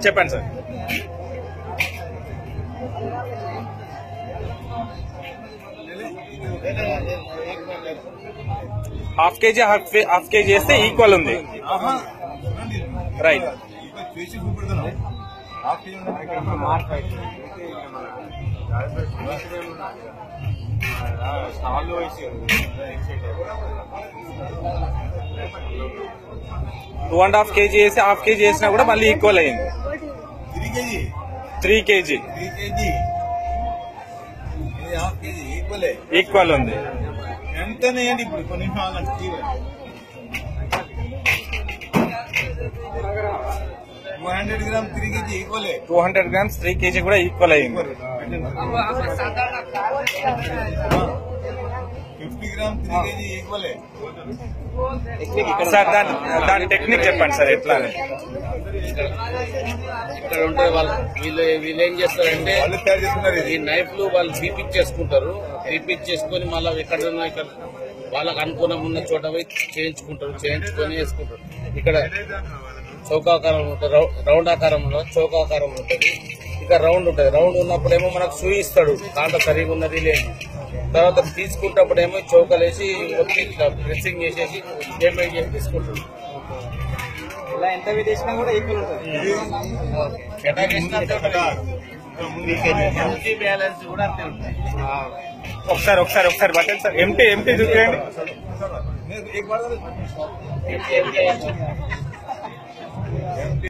చెప్పండి సార్ half KG half half KG వేస్తే ఈక్వల్ ఉంది రైట్ చేసి చూపెడుతున్నాం హాఫ్ కేజీ స్టాల్లో వేసి టూ అండ్ హాఫ్ కేజీ వేసి హాఫ్ కేజీ వేసినా కూడా మళ్ళీ ఈక్వల్ అయింది three KG three KG three KG ఇది హాఫ్ కేజీ ఈక్వలే ఈక్వల్ ఉంది ఎంతనే ఏంటి ఇప్పుడు కొన్ని నిమిషాలు అంటే తీవ్ర two hundred gram three KG ఈక్వలే two hundred grams three KG కూడా ఈక్వల్ అయింది ఫిఫ్టీ గ్రామ్ త్రీ కేజీ ఈక్వలే సార్ దాని దాని టెక్నిక్ చెప్పండి సార్ ఎట్లా అని ఇక్కడ ఉంటే వాళ్ళు వీళ్ళు వీళ్ళు ఏం చేస్తారంటే వాళ్ళు తయారు చేస్తున్నారు ఈ ఇది నైఫ్లు వాళ్ళు తీపిచ్చేసుకుంటారు తీపిచ్చేసుకొని మళ్ళీ ఎక్కడ ఇక్కడ వాళ్ళకి అనుకూలం ఉన్న చోట పోయి చేయించుకుంటారు చేయించుకొని వేసుకుంటారు ఇక్కడ చౌకాకారం ఉంటుంది రౌ- రౌండ్ ఆకారంలో చౌకాకారం ఉంటుంది ఇక రౌండ్ ఉంటుంది రౌండ్ ఉన్నప్పుడేమో మనకు సూయిస్తాడు దాంట్లో సరిగా ఉన్నది లేదు తర్వాత తీసుకుంటప్పుడేమో చౌకలేసి ఒత్తి ఇట్లా ప్రెస్సింగ్ చేసేసి పేమెంట్ చేసి తీసుకుంటాడు ఇలా ఎంత విదేశినా కూడా ఈక్వల్ ఉంటుంది ఎట్లా చేసినట్టే ఉంటుంది. ఎంటీ బ్యాలెన్స్ కూడా అంతే ఉంటుంది ఒకసారి ఒకసారి ఒకసారి బట్టండి సార్ ఎంటీ ఎంటీ చూపించండి एक बार ఎంటీ ఎంటీ